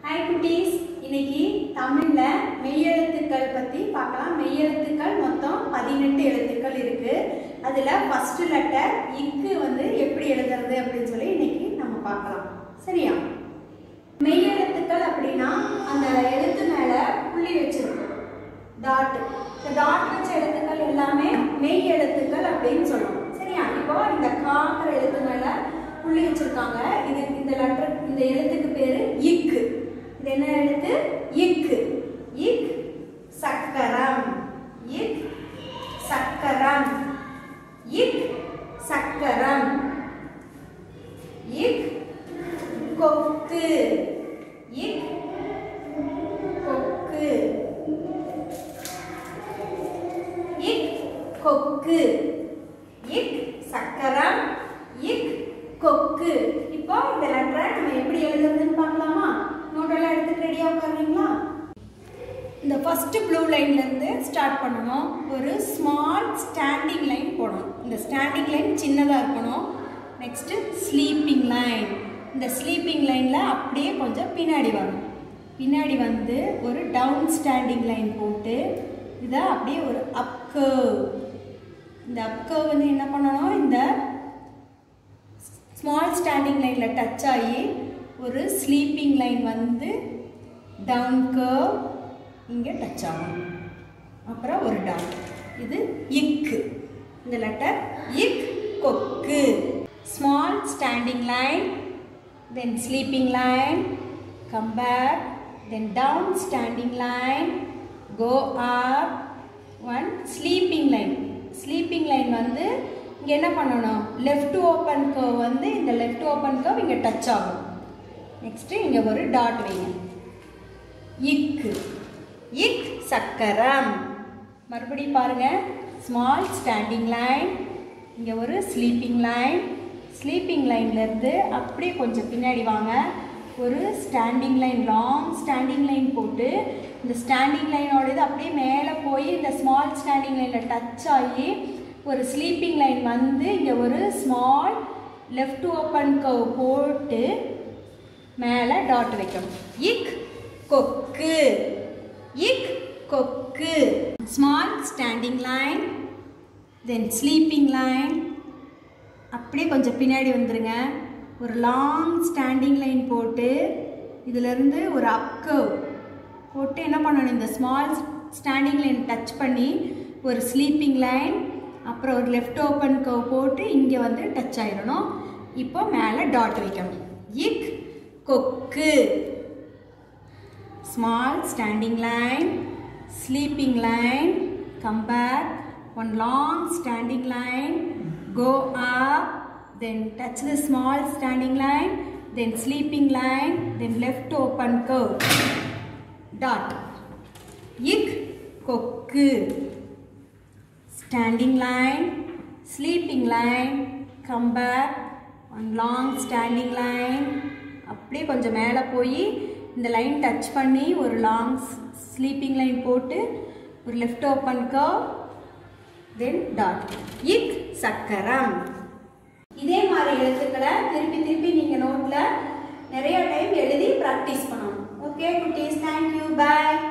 hi குட்டீஸ் இன்னைக்கு தமிழ்ல மெய்யெழுத்துக்கள் பத்தி பார்க்கலாம் மெய்யெழுத்துக்கள் மொத்தம் பதினெட்டு எழுத்துக்கள் இருக்கு அதுல ஃபர்ஸ்ட் லெட்டர் இக்கு வந்து எப்படி எழுதுறது அப்படின்னு சொல்லி இன்னைக்கு நம்ம பார்க்கலாம் சரியா மெய்யெழுத்துக்கள் அப்படின்னா அந்த எழுத்து மேல புள்ளி வச்சிருக்கும் டாட் இந்த டாட் வச்ச எழுத்துக்கள் எல்லாமே மெய் எழுத்துக்கள் அப்படின்னு சொல்லுவோம் சரியா இப்போ இந்த காங்கிற எழுத்து மேல புள்ளி வச்சிருக்காங்க இது இந்த லெட்டர் இந்த எழுத்துக்கு பேரு இக்கு இது என்ன எழுத்து இக்கு இக் சக்கரம் இக் சக்கரம் இக் சக்கரம் இக் கொக்கு இக் கொக்கு இக் கொக்கு இக் சக்கரம் இக் கொக்கு இப்போ இந்த லெட்டரை நம்ம எப்படி எழுதுறதுன்னு பார்க்கலாமா நோட்டெல்லாம் எடுத்துட்டு ரெடியா உட்காருங்களா இந்த ஃபர்ஸ்ட் ப்ளூ லைன்ல இருந்து ஸ்டார்ட் பண்ணணும் ஒரு ஸ்மால் ஸ்டாண்டிங் லைன் போடணும் இந்த ஸ்டாண்டிங் லைன் சின்னதாக இருக்கணும் நெக்ஸ்ட் ஸ்லீப்பிங் லைன் இந்த ஸ்லீப்பிங் லைனில் அப்படியே கொஞ்சம் பின்னாடி வரணும் பின்னாடி வந்து ஒரு டவுன் ஸ்டாண்டிங் லைன் போட்டு இதை அப்படியே ஒரு அப்கர்வ் இந்த அப்கர்வ் வந்து என்ன பண்ணணும் இந்த ஸ்மால் ஸ்டாண்டிங் லைனில் டச் ஆகி ஒரு ஸ்லீப்பிங் லைன் வந்து டவுன் கர்வ் இங்கே டச் ஆகும் அப்புறம் ஒரு டவுன் இது இக்கு இந்த லெட்டர் இக் கொக்கு small standing line then sleeping line come back then down standing line go up on sleeping line sleeping line வந்து இங்கே என்ன பண்ணணும் லெஃப்ட் ஓப்பன் கர்வ் வந்து இந்த லெஃப்ட் ஓப்பன் கர்வ் இங்கே டச் ஆகும் நெக்ஸ்ட்டு இங்கே ஒரு டாட் வைங்க இக்கு இக் சக்கரம் மறுபடியும் பாருங்க ஸ்மால் ஸ்டாண்டிங் லைன் இங்கே ஒரு ஸ்லீப்பிங் லைன் ஸ்லீப்பிங் லைன்லேருந்து அப்படியே கொஞ்சம் பின்னாடி வாங்க ஒரு standing line long standing line போட்டு இந்த ஸ்டாண்டிங் லைனோட இது அப்படியே மேலே போய் இந்த ஸ்மால் ஸ்டாண்டிங் லைனில் டச் ஆகி ஒரு ஸ்லீப்பிங் லைன் வந்து இங்கே ஒரு ஸ்மால் லெஃப்ட் ஓப்பன் கவ் போட்டு மேலே டாட் வைக்கணும் இக் கொக்கு இக் கொக்கு small standing line then sleeping line அப்படியே கொஞ்சம் பின்னாடி வந்துருங்க ஒரு லாங் ஸ்டாண்டிங் லைன் போட்டு இதிலிருந்து ஒரு அப்கவ் போட்டு என்ன பண்ணணும் இந்த ஸ்மால் ஸ்டாண்டிங் லைன் டச் பண்ணி ஒரு ஸ்லீப்பிங் லைன் அப்புறம் ஒரு லெஃப்ட் ஓப்பன் கவ் போட்டு இங்கே வந்து டச் ஆயிடணும் இப்போ மேலே டாட் வைக்கணும் இக் கொக்கு small standing line sleeping line come back one long standing line go up then touch the small standing line then sleeping line then left open curve dot ik kokku standing line sleeping line come back one long standing line அப்படியே கொஞ்சம் மேலே போய் இந்த line touch பண்ணி ஒரு long sleeping line போட்டு ஒரு left open curve then dot இக் சக்கரம் இதே மாதிரி எழுத்துக்களை திருப்பி திருப்பி நீங்கள் நோட்டில் நிறைய டைம் எழுதி ப்ராக்டிஸ் பண்ணணும் ஓகே குட்டீஸ் தேங்க்யூ பாய்